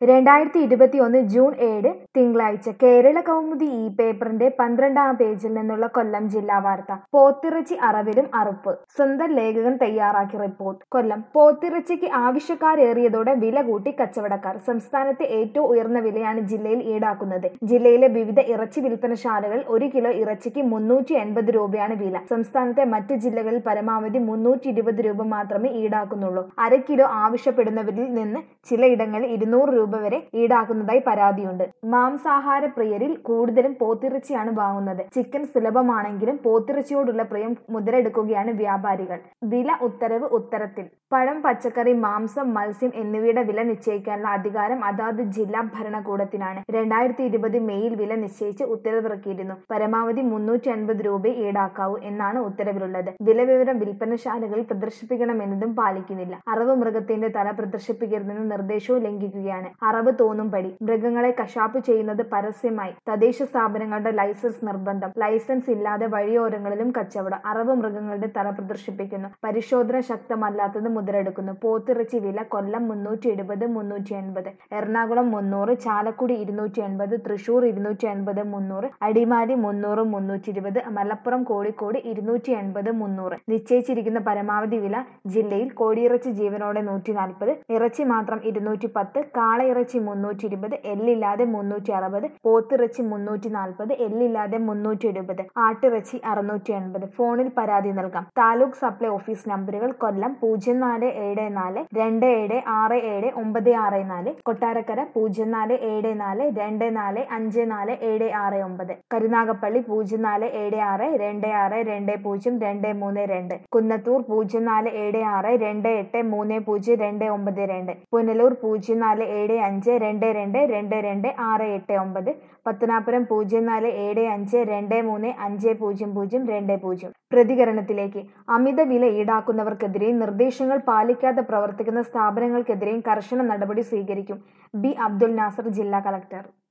രണ്ടായിരത്തി ഇരുപത്തിയൊന്ന് ജൂൺ ഏഴ് തിങ്കളാഴ്ച കേരള കൗമുദി ഈ പേപ്പറിന്റെ പന്ത്രണ്ടാം പേജിൽ നിന്നുള്ള കൊല്ലം ജില്ലാ വാർത്ത പോത്തിറച്ചി അറവിലും അറുപ്പ് സ്വന്തം ലേഖകൻ തയ്യാറാക്കിയ റിപ്പോർട്ട് കൊല്ലം പോത്തിറച്ചിക്ക് ആവശ്യക്കാരേറിയതോടെ വില കൂട്ടി കച്ചവടക്കാർ സംസ്ഥാനത്തെ ഏറ്റവും ഉയർന്ന വിലയാണ് ജില്ലയിൽ ഈടാക്കുന്നത് ജില്ലയിലെ വിവിധ ഇറച്ചി വിൽപ്പനശാലകൾ ഒരു കിലോ ഇറച്ചിക്ക് മുന്നൂറ്റി എൺപത് രൂപയാണ് വില സംസ്ഥാനത്തെ മറ്റ് ജില്ലകളിൽ പരമാവധി മുന്നൂറ്റി ഇരുപത് രൂപ മാത്രമേ ഈടാക്കുന്നുള്ളൂ അര കിലോ ആവശ്യപ്പെടുന്നവരിൽ നിന്ന് ചിലയിടങ്ങളിൽ ഇരുന്നൂറ് രൂപ വരെ ഈടാക്കുന്നതായി പരാതിയുണ്ട് മാംസാഹാര പ്രിയരിൽ കൂടുതലും പോത്തിറച്ചിയാണ് വാങ്ങുന്നത് ചിക്കൻ സുലഭമാണെങ്കിലും പോത്തിറച്ചിയോടുള്ള പ്രിയം മുതലെടുക്കുകയാണ് വ്യാപാരികൾ വില ഉത്തരവ് ഉത്തരത്തിൽ പഴം പച്ചക്കറി മാംസം മത്സ്യം എന്നിവയുടെ വില നിശ്ചയിക്കാനുള്ള അധികാരം അതാത് ജില്ലാ ഭരണകൂടത്തിനാണ് രണ്ടായിരത്തി ഇരുപത് മെയ്യിൽ വില നിശ്ചയിച്ച് ഉത്തരവിറക്കിയിരുന്നു പരമാവധി മുന്നൂറ്റി അൻപത് രൂപ ഈടാക്കാവൂ എന്നാണ് ഉത്തരവിലുള്ളത് വില വിവരം വിൽപ്പനശാലകളിൽ പ്രദർശിപ്പിക്കണമെന്നതും പാലിക്കുന്നില്ല അറവ് മൃഗത്തിന്റെ തല പ്രദർശിപ്പിക്കരുതെന്ന നിർദ്ദേശവും ലംഘിക്കുകയാണ് അറവ് തോന്നും പടി മൃഗങ്ങളെ കശാപ്പ് ചെയ്യുന്നത് പരസ്യമായി തദ്ദേശ സ്ഥാപനങ്ങളുടെ ലൈസൻസ് നിർബന്ധം ലൈസൻസ് ഇല്ലാതെ വഴിയോരങ്ങളിലും കച്ചവടം അറവ് മൃഗങ്ങളുടെ തല പ്രദർശിപ്പിക്കുന്നു പരിശോധന ശക്തമല്ലാത്തത് മുതലെടുക്കുന്നു പോത്തിറച്ചി വില കൊല്ലം മുന്നൂറ്റി എഴുപത് മുന്നൂറ്റി എൺപത് എറണാകുളം മുന്നൂറ് ചാലക്കുടി ഇരുന്നൂറ്റി എൺപത് തൃശൂർ ഇരുന്നൂറ്റി എൺപത് മുന്നൂറ് അടിമാലി മുന്നൂറ് മുന്നൂറ്റി ഇരുപത് മലപ്പുറം കോഴിക്കോട് ഇരുന്നൂറ്റി എൺപത് മുന്നൂറ് നിശ്ചയിച്ചിരിക്കുന്ന പരമാവധി വില ജില്ലയിൽ കോടിയിറച്ചി ജീവനോടെ നൂറ്റി നാൽപ്പത് ഇറച്ചി മാത്രം ഇരുന്നൂറ്റി പത്ത് കാളയിറച്ചി മുന്നൂറ്റി ഇരുപത് എല്ലില്ലാതെ മുന്നൂറ്റി അറുപത് പോത്തിറച്ചി മുന്നൂറ്റി നാൽപ്പത് എല്ലില്ലാതെ മുന്നൂറ്റി എഴുപത് ആട്ടിറച്ചി അറുന്നൂറ്റി എൺപത് ഫോണിൽ പരാതി നൽകാം താലൂക്ക് സപ്ലൈ ഓഫീസ് നമ്പറുകൾ കൊല്ലം പൂജ്യം നാല് ഏഴ് നാല് രണ്ട് ഏഴ് ആറ് ഏഴ് ഒമ്പത് ആറ് നാല് കൊട്ടാരക്കര പൂജ്യം നാല് ഏഴ് നാല് രണ്ട് നാല് അഞ്ച് നാല് ഏഴ് ആറ് ഒമ്പത് കരുനാഗപ്പള്ളി പൂജ്യം നാല് ഏഴ് ആറ് രണ്ട് ആറ് രണ്ട് പൂജ്യം രണ്ട് മൂന്ന് രണ്ട് കുന്നത്തൂർ പൂജ്യം നാല് ഏഴ് ആറ് രണ്ട് എട്ട് മൂന്ന് പൂജ്യം രണ്ട് ഒമ്പത് രണ്ട് പുനലൂർ പൂജ്യം നാല് ഏഴ് അഞ്ച് രണ്ട് രണ്ട് രണ്ട് രണ്ട് ആറ് എട്ട് ഒമ്പത് പത്തനാപുരം പൂജ്യം നാല് ഏഴ് അഞ്ച് രണ്ട് മൂന്ന് അഞ്ച് പൂജ്യം പൂജ്യം രണ്ട് പൂജ്യം പ്രതികരണത്തിലേക്ക് അമിത വില ഈടാക്കുന്നവർക്കെതിരെയും നിർദ്ദേശങ്ങൾ പാലിക്കാതെ പ്രവർത്തിക്കുന്ന സ്ഥാപനങ്ങൾക്കെതിരെയും കർശന നടപടി സ്വീകരിക്കും ബി അബ്ദുൽ നാസർ ജില്ലാ കളക്ടർ